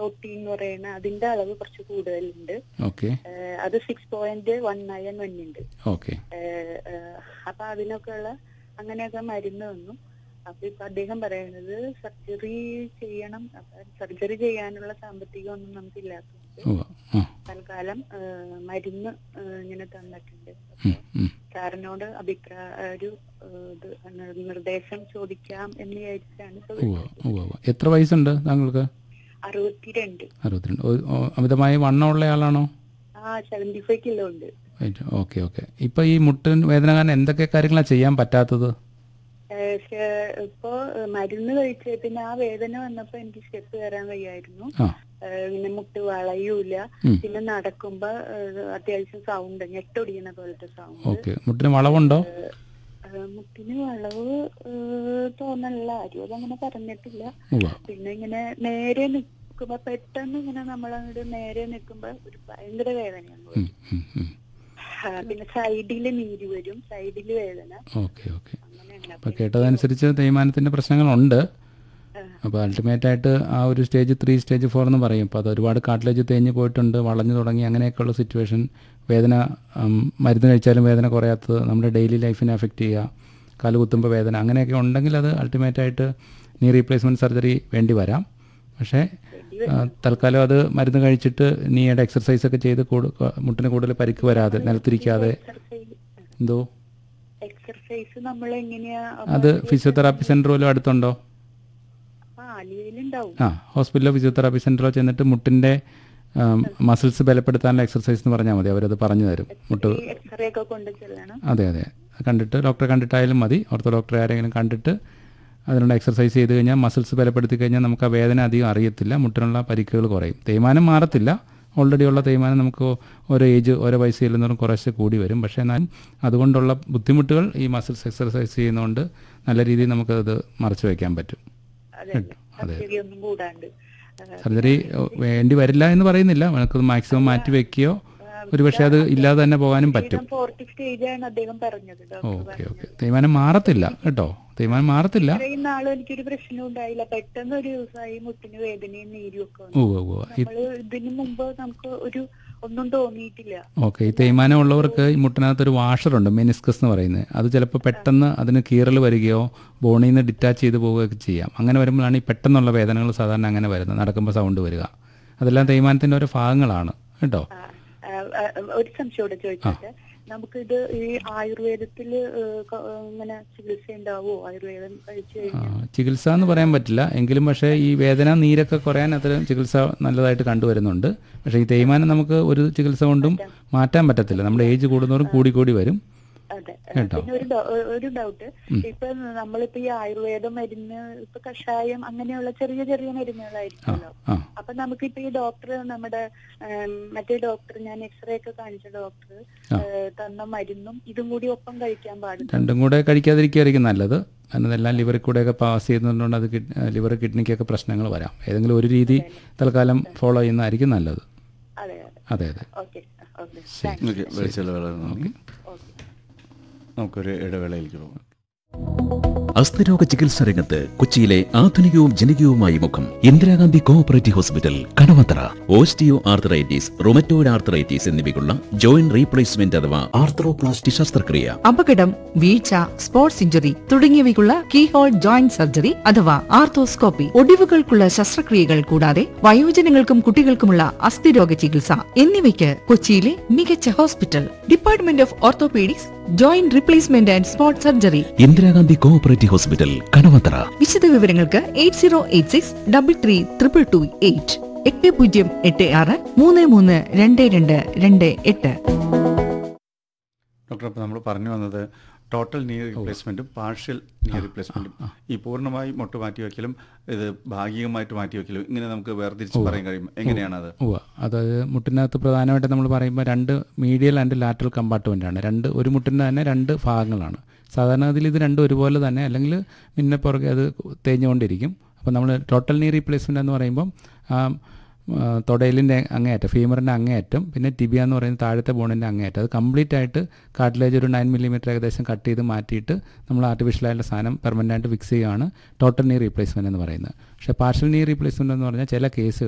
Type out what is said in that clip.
Protein എന്ന് പറയുന്ന അതിന്റെ അളവ് കുറച്ച് കൂടുതലുണ്ട് ഓക്കെ ഏഹ് അത് സിക്സ് പോയിന്റ് വൺ നയൻ വന്നിണ്ട് ഓക്കെ അപ്പൊ അതിനൊക്കെയുള്ള അങ്ങനെയൊക്കെ മരുന്ന് തന്നു അപ്പൊ ഇപ്പൊ അദ്ദേഹം പറയുന്നത് സർജറി ചെയ്യണം സർജറി ചെയ്യാനുള്ള സാമ്പത്തികം ഒന്നും നമുക്കില്ലാത്തതുകൊണ്ട് ഉവ്വ ആ തൽക്കാലം ഏഹ് മരുന്ന് ഏഹ് ഇങ്ങനെ തന്നിട്ടുണ്ട് ഉം, ഉം. സാറിനോട് അഭിപ്രായ ഒരു ഏഹ് ഇത് നി- നിർദ്ദേശം ചോദിക്കാം എന്ന് വിചാരിച്ചാണ് ഇപ്പൊ ഉവ്വ വിളിച്ചത്. ഉവ്വ ഉവ്വ എത്ര വയസ്സുണ്ട് താങ്കൾക്ക് അറുപത്തിരണ്ട് അറുപത്തിരണ്ട് ഓ- ഓ, അമിതമായ വണ്ണമുള്ള ആളാണോ ആ സെവന്റി ഫൈവ് കിലോ ഉണ്ട് ഓക്കെ ഓക്കെ ഇപ്പം ഈ മുട്ടിൻ വേദന കാരണം എന്തൊക്കെ കാര്യങ്ങളാണ് ചെയ്യാൻ പറ്റാത്തത് ഏഹ് ശേ- ഇപ്പൊ ഏഹ് മരുന്ന് കഴിച്ച് പിന്നെ ആ വേദന വന്നപ്പോ എനിക്ക് സ്റ്റെപ്പ് കയറാൻ വയ്യായിരുന്നു ആ ഏഹ് പിന്നെ മുട്ട് വളയൂല ഉം. പിന്നെ നടക്കുമ്പോ ഏഹ് അത്യാവശ്യം സൗണ്ട് ഞെട്ടൊടിയുന്ന പോലത്തെ സൗണ്ട് ഓക്കെ മുട്ടിന് വളവുണ്ടോ മുട്ടിന് വളവ് ഏഹ് തോന്നല്ല ആരും അതങ്ങനെ പറഞ്ഞിട്ടില്ല ഉവ്വ പിന്നെ ഇങ്ങനെ നേരെ നിൽക്കുമ്പോ പെട്ടെന്ന് ഇങ്ങനെ നമ്മളങ്ങോട്ട് നേരെ നിൽക്കുമ്പോ ഒരു ഭയങ്കര വേദനയാണ് ഉം, ഉം, ഉം. ആ, പിന്നെ സൈഡില് നീര് വരും സൈഡില് വേദന ഓക്കെ ഓക്കെ അങ്ങനെയാണ് അപ്പോൾ കേട്ടതനുസരിച്ച് തേയ്മാനത്തിൻ്റെ പ്രശ്നങ്ങളുണ്ട് ആ. അപ്പോൾ അൾട്ടിമേറ്റ് ആയിട്ട് ആ ഒരു സ്റ്റേജ് ത്രീ സ്റ്റേജ് ഫോർ എന്ന് പറയും അപ്പോൾ അത് ഒരുപാട് കാട്ടിലേജ് തേഞ്ഞ് പോയിട്ടുണ്ട് വളഞ്ഞു തുടങ്ങി അങ്ങനെയൊക്കെയുള്ള സിറ്റുവേഷൻ വേദന ഉം, മരുന്ന് കഴിച്ചാലും വേദന കുറയാത്തത് നമ്മുടെ ഡെയിലി ലൈഫിനെ അഫക്റ്റ് ചെയ്യുക കാല് കുത്തുമ്പോൾ വേദന അങ്ങനെയൊക്കെ ഉണ്ടെങ്കിൽ അത് അൾട്ടിമേറ്റ് ആയിട്ട് നീ റീപ്ലേസ്മെൻറ്റ് സർജറി വേണ്ടി വരാം പക്ഷേ ആ, തൽക്കാലം അത് മരുന്ന് കഴിച്ചിട്ട് നീയുടെ എക്സർസൈസ് ഒക്കെ ചെയ്ത് കൂടു- മുട്ടിന് കൂടുതൽ പരിക്ക് വരാതെ നിലത്തിരിക്കാതെ എക്സർസൈസ് എന്തോ എക്സർസൈസ് നമ്മൾ എങ്ങനെയാ അത് ഫിസിയോതെറാപ്പി സെൻ്റർ വല്ലതും അടുത്തുണ്ടോ ആ അലിയയിലുണ്ടാവും ആ ഹോസ്പിറ്റലിലോ ഫിസിയോതെറാപ്പി സെൻ്ററിലോ ചെന്നിട്ട് മുട്ടിൻ്റെ മസിൽസ് ബലപ്പെടുത്താനുള്ള എക്സർസൈസ് എന്ന് പറഞ്ഞാൽ മതി അവരത് പറഞ്ഞു തരും മുട്ട് ഈ എക്സ്റേ ഒക്കെ കൊണ്ട് ചെല്ലണം അതെ അതെ കണ്ടിട്ട് ഡോക്ടറെ കണ്ടിട്ടായാലും മതി ഓർത്തോ ഡോക്ടറെ ആരെങ്കിലും കണ്ടിട്ട് അതിനുള്ള എക്സർസൈസ് ചെയ്ത് കഴിഞ്ഞാൽ മസിൽസ് ബലപ്പെടുത്തി കഴിഞ്ഞാൽ നമുക്ക് ആ വേദന അധികം അറിയത്തില്ല മുട്ടിനുള്ള പരിക്കുകൾ കുറയും തേയ്മാനം മാറത്തില്ല ഓൾറെഡി ഉള്ള തേയ്മാനം നമുക്ക് ഓരോ ഏജ് ഓരോ വയസ്സ് ചെല്ലുന്നതും കുറേശ്ശെ കൂടി വരും പക്ഷേ എന്നാലും അതുകൊണ്ടുള്ള ബുദ്ധിമുട്ടുകൾ ഈ മസിൽസ് എക്സർസൈസ് ചെയ്യുന്നതുകൊണ്ട് നല്ല രീതിയിൽ നമുക്കത് മറച്ചു വയ്ക്കാൻ പറ്റും അതെ അതെ സർജറി ഒന്നും കൂടാണ്ട് ആ, സർജറി വേണ്ടി വരില്ല എന്ന് പറയുന്നില്ല നമുക്കത് മാക്സിമം മാറ്റി വെക്കുകയോ ഒരുപക്ഷെ അത് ഇല്ലാതെ തന്നെ പോകാനും പറ്റും ഫോർത്ത് സ്റ്റേജ് ആണ് അദ്ദേഹം പറഞ്ഞത് ഡോക്ടർ ഓക്കെ ഓക്കെ തേയ്മാനം മാറത്തില്ല കേട്ടോ തേയ്മാനം മാറത്തില്ല ഇത്രയും നാളും എനിക്കൊരു പ്രശ്നം ഉണ്ടായില്ല പെട്ടെന്ന് ഒരു ദിവസമായി മുട്ടിന് വേദനയും നീരും ഒക്കെ വന്നു ഉവ്വ് ഉവ്വ് ഈ നമ്മള് ഇതിനു മുമ്പ് നമുക്ക് ഒരു ഒന്നും തോന്നിയിട്ടില്ല ഓക്കെ ഈ തേയ്മാനം ഉള്ളവർക്ക് ഈ മുട്ടിനകത്തൊരു വാഷറുണ്ട് മെനിസ്കസ് എന്ന് പറയുന്നത് അത് ചിലപ്പോൾ പെട്ടെന്ന് അതിന് കീറൽ വരികയോ ബോണിൽ നിന്ന് ഡിറ്റാച്ച് ചെയ്ത് പോവുകയൊക്കെ ചെയ്യാം അങ്ങനെ വരുമ്പോഴാണ് ഈ പെട്ടെന്നുള്ള വേദനകൾ സാധാരണ അങ്ങനെ വരുന്നത് നടക്കുമ്പോൾ സൗണ്ട് വരിക അതെല്ലാം തേയ്മാനത്തിൻ്റെ ഓരോ ഭാഗങ്ങളാണ് കേട്ടോ ആ, ആ, ആ, ഒരു സംശയം കൂടെ ചോദിച്ചോട്ടെ നമുക്കിത് ഈ ആയുർവേദത്തില് ഏഹ്, ക- ഇങ്ങനെ ചികിത്സ ഉണ്ടാവോ ആയുർവേദം കഴിച്ചു ആ, കഴിഞ്ഞാൽ ചികിത്സ എന്ന് പറയാൻ പറ്റില്ല എങ്കിലും പക്ഷേ ഈ വേദന നീരൊക്കെ കുറയാൻ അത്തരം ചികിത്സ നല്ലതായിട്ട് കണ്ടുവരുന്നുണ്ട് പക്ഷേ ഈ തേയ്മാനം നമുക്ക് ഒരു ചികിത്സ കൊണ്ടും മാറ്റാൻ പറ്റത്തില്ല നമ്മുടെ ഏജ് കൂടുന്നവരും കൂടി കൂടി വരും അതെ കേട്ടോ. പിന്നെ ഒരു ഡൗ- ഒരു ഡൗട്ട് ഇപ്പൊ നമ്മളിപ്പോ ഈ ആയുർവേദ മരുന്ന് ഇപ്പൊ കഷായം അങ്ങനെയുള്ള ചെറിയ ചെറിയ മരുന്നുകളായിരിക്കുമല്ലോ ആ അപ്പൊ നമുക്കിപ്പോ ഈ ഡോക്ടർ നമ്മുടെ ഉം, മറ്റേ ഡോക്ടർ ഞാൻ എക്സ്റേ ഒക്കെ കാണിച്ച ഡോക്ടർ തന്ന മരുന്നും ഇതും കൂടി ഒപ്പം കഴിക്കാൻ പാടില്ല രണ്ടും കൂടെ കഴിക്കാതിരിക്കുകയായിരിക്കും നല്ലത് കാരണം ഇതെല്ലാം ലിവറിൽ കൂടെയൊക്കെ പാസ് ചെയ്യുന്നതുകൊണ്ട് അത് ലിവർ കിഡ്നിക്കൊക്കെ പ്രശ്നങ്ങൾ വരാം ഏതെങ്കിലും ഒരു രീതി തൽക്കാലം ഫോളോ ചെയ്യുന്നതായിരിക്കും നല്ലത് അതെ അതെ അതെ അതെ ഓക്കെ ഓക്കെ ശരി ഓക്കെ വിളിച്ചത് വളരെ നന്ദി ഓക്കെ നമുക്കൊരു ഇടവേളയിലേക്ക് പോകാം അസ്ഥിരോഗ ചികിത്സാ രംഗത്ത് കൊച്ചിയിലെ ആധുനികവും ജനകീയവുമായ മുഖം Indira Gandhi cooperative hospital Kadavanthra osteoarthritis rheumatoid arthritis എന്നിവയ്ക്കുള്ള ജോയിന്റ് റീപ്ലേസ്മെന്റ് അഥവാ ആർത്തറോപ്ലാസ്റ്റി ശസ്ത്രക്രിയ അപകടം വീഴ്ച സ്പോർട്സ് ഇഞ്ചുറി തുടങ്ങിയവയ്ക്കുള്ള കീഹോൾ ജോയിന്റ് സർജറി അഥവാ ആർത്തോസ്കോപ്പി ഒടിവുകൾക്കുള്ള ശസ്ത്രക്രിയകൾ കൂടാതെ വയോജനങ്ങൾക്കും കുട്ടികൾക്കുമുള്ള അസ്ഥിരോഗ ചികിത്സ എന്നിവയ്ക്ക് കൊച്ചിയിലെ മികച്ച hospital department of orthopaedics joint replacement and sports surgery Indira Gandhi cooperative hospital Kadavanthra വിശദ വിവരങ്ങൾക്ക് eight zero eight six double three triple two eight എട്ട് പൂജ്യം എട്ട് ആറ് മൂന്ന് മൂന്ന് രണ്ട് രണ്ട് രണ്ട് എട്ട് ഡോക്ടർ അപ്പോൾ നമ്മൾ പറഞ്ഞു വന്നത് ടോട്ടൽ നീ റീപ്ലേസ്മെൻറ്റും പാർഷ്യൽ നീ റീപ്ലേസ്മെൻറ്റും ഈ പൂർണ്ണമായി മുട്ട് മാറ്റി വയ്ക്കലും ഇത് ഭാഗികമായിട്ട് മാറ്റി വയ്ക്കലും ഇങ്ങനെ നമുക്ക് വേർതിരിച്ച് പറയാൻ കഴിയും എങ്ങനെയാണത് ഉവ്വ അതായത് മുട്ടിനകത്ത് പ്രധാനമായിട്ട് നമ്മൾ പറയുമ്പോൾ രണ്ട് മീഡിയൽ ആൻഡ് ലാറ്ററൽ കമ്പാർട്ട്മെൻ്റ് ആണ് രണ്ട് ഒരു മുട്ടിൻ്റെ തന്നെ രണ്ട് ഭാഗങ്ങളാണ് സാധാരണ അതിൽ ഇത് രണ്ടും ഒരുപോലെ തന്നെ അല്ലെങ്കിൽ പിന്നെ പുറകെ അത് തേഞ്ഞുകൊണ്ടിരിക്കും അപ്പോൾ നമ്മൾ ടോട്ടൽ നീ റീപ്ലേസ്മെൻ്റ് എന്ന് പറയുമ്പം ആ ആ, തൊടയിലിൻ്റെ അങ്ങേയറ്റം ഫീമറിൻ്റെ അങ്ങേയറ്റം പിന്നെ ടിബിയ എന്ന് പറയുന്ന താഴത്തെ ബോണിൻ്റെ അങ്ങേയറ്റം അത് കംപ്ലീറ്റ് ആയിട്ട് കാർട്ടിലേജ് ഒരു നയൻ മില്ലിമീറ്റർ ഏകദേശം കട്ട് ചെയ്ത് മാറ്റിയിട്ട് നമ്മൾ ആർട്ടിഫിഷ്യലായിട്ടുള്ള സാധനം പെർമനൻ്റ് ആയിട്ട് ഫിക്സ് ചെയ്യുകയാണ് ടോട്ടൽ നീ റീപ്ലേസ്മെൻറ്റ് എന്ന് പറയുന്നത് പക്ഷേ പാർഷ്യൽ നീ റീപ്ലേസ്മെൻറ്റ് എന്ന് പറഞ്ഞാൽ ചില കേസുകൾ